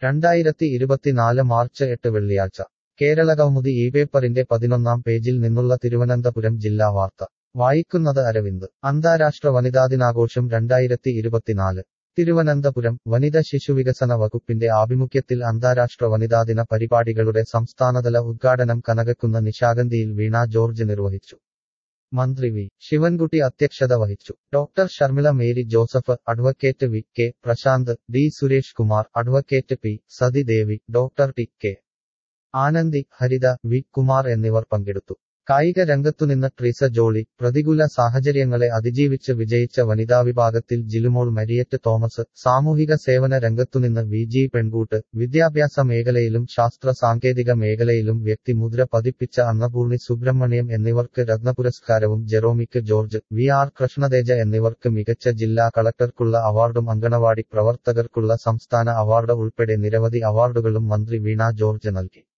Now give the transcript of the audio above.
രണ്ടായിരത്തി ഇരുപത്തിനാല് മാർച്ച് എട്ട് വെള്ളിയാഴ്ച കേരളകൗമുദി ഈ പേപ്പറിന്റെ പതിനൊന്നാം പേജിൽ നിന്നുള്ള തിരുവനന്തപുരം ജില്ലാ വാർത്ത വായിക്കുന്നത് അരവിന്ദ് അന്താരാഷ്ട്ര വനിതാ ദിനാഘോഷം രണ്ടായിരത്തി ഇരുപത്തിനാല് തിരുവനന്തപുരം വനിത ശിശുവികസന വകുപ്പിന്റെ ആഭിമുഖ്യത്തിൽ അന്താരാഷ്ട്ര വനിതാദിന പരിപാടികളുടെ സംസ്ഥാനതല ഉദ്ഘാടനം കനകക്കുന്ന നിശാഗന്ധിയിൽ വീണ ജോർജ് നിർവഹിച്ചു മന്ത്രി വി ശിവൻകുട്ടി അധ്യക്ഷത വഹിച്ചു doctor Sharmila Mary Joseph advocate V K Prasanth D Suresh Kumar advocate P Sathidevi doctor T K Anandi Haritha V Kumar എന്നിവർ പങ്കെടുത്തു കായിക രംഗത്തുനിന്ന് ട്രീസ ജോളി പ്രതികൂല സാഹചര്യങ്ങളെ അതിജീവിച്ച് വിജയിച്ച വനിതാ വിഭാഗത്തിൽ ജിലുമോൾ മരിയറ്റ് തോമസ് സാമൂഹിക സേവന രംഗത്തുനിന്ന് വി ജി പെൺകൂട്ട് വിദ്യാഭ്യാസ മേഖലയിലും ശാസ്ത്ര സാങ്കേതിക മേഖലയിലും വ്യക്തിമുദ്ര പതിപ്പിച്ച അന്നപൂർണി സുബ്രഹ്മണ്യം എന്നിവർക്ക് രത്നപുരസ്കാരവും ജെറോമിക്ക് ജോർജ് വി ആർ കൃഷ്ണതേജ എന്നിവർക്ക് മികച്ച ജില്ലാ കളക്ടർക്കുള്ള അവാർഡും അങ്കണവാടി പ്രവർത്തകർക്കുള്ള സംസ്ഥാന അവാർഡ് ഉൾപ്പെടെ നിരവധി അവാർഡുകളും മന്ത്രി വീണ ജോർജ് നൽകി